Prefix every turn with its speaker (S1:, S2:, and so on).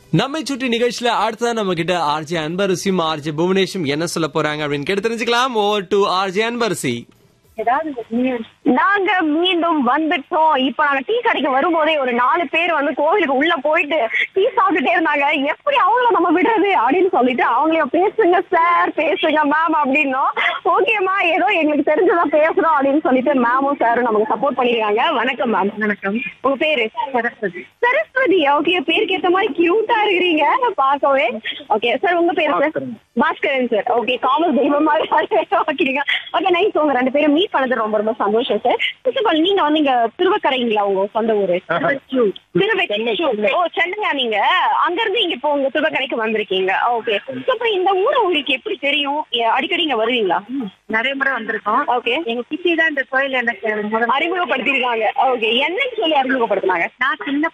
S1: நம்மை சுற்றி நிகழ்ச்சியில அடுத்ததா நம்ம கிட்ட ஆர்ஜே அன்பரசியும் ஆர்ஜே புவனேஷும் என்ன சொல்ல போறாங்க அப்படின்னு கேட்டு தெரிஞ்சுக்கலாம் ஓவர் டு ஆர்ஜே அன்பரசி
S2: நாங்க மீண்டும் வந்துட்டோம் இப்ப நாங்க டீ கடைக்கு வரும்போதே ஒரு நாலு பேர் வந்து கோவிலுக்கு உள்ள போயிட்டு டீ சாப்பிட்டுட்டே இருந்தாங்க எப்படி அவங்கள நம்ம விடுறது அப்படின்னு சொல்லிட்டு அவங்களையும் பேசுங்க சார் பேசுங்க மேம் அப்படின்னோம் ஓகேம்மா ஏதோ எங்களுக்கு தெரிஞ்சதா பேசுறோம் அப்படின்னு சொல்லிட்டு மேமும் சாரும் நமக்கு சப்போர்ட் பண்ணிருக்காங்க வணக்கம் மேம் வணக்கம் உங்க பேரு சரஸ்வதி சரஸ்வதி ஓகே பேருக்கு ஏத்த மாதிரி கியூட்டா இருக்கிறீங்க பார்க்கவே ஓகே சார் உங்க பேரு sir Baskaran sir okay commerce தெய்வம் மாதிரி ஓகேங்க ஓகே நைஸ் உங்க ரெண்டு பேரும் மீட் பண்ணது ரொம்ப ரொம்ப சந்தோஷம் சார் ஃபர்ஸ்ட் ஆஃப் ஆல் நீங்க வந்து இங்க திருவக்கரைங்களா உங்க சொந்த ஊரு திருவெச்சூர் ஓ சென்னையா நீங்க அங்க இருந்து இங்க இப்போ உங்க திருவக்கரைக்கு வந்திருக்கீங்க ஓகே இப்போ இந்த ஊரை உங்களுக்கு எப்படி தெரியும் எ- அடிக்கடி இங்க வருவீங்களா
S3: நிறைய முறை வந்திருக்கோம்
S2: ஓகே
S3: எங்க சித்தி தான் இந்த கோயில் எனக்கு முதல்ல
S2: அறிமுகப்படுத்திருக்காங்க ஓகே என்னன்னு சொல்லி அறிமுகப்படுத்தினாங்க
S3: நான் சின்ன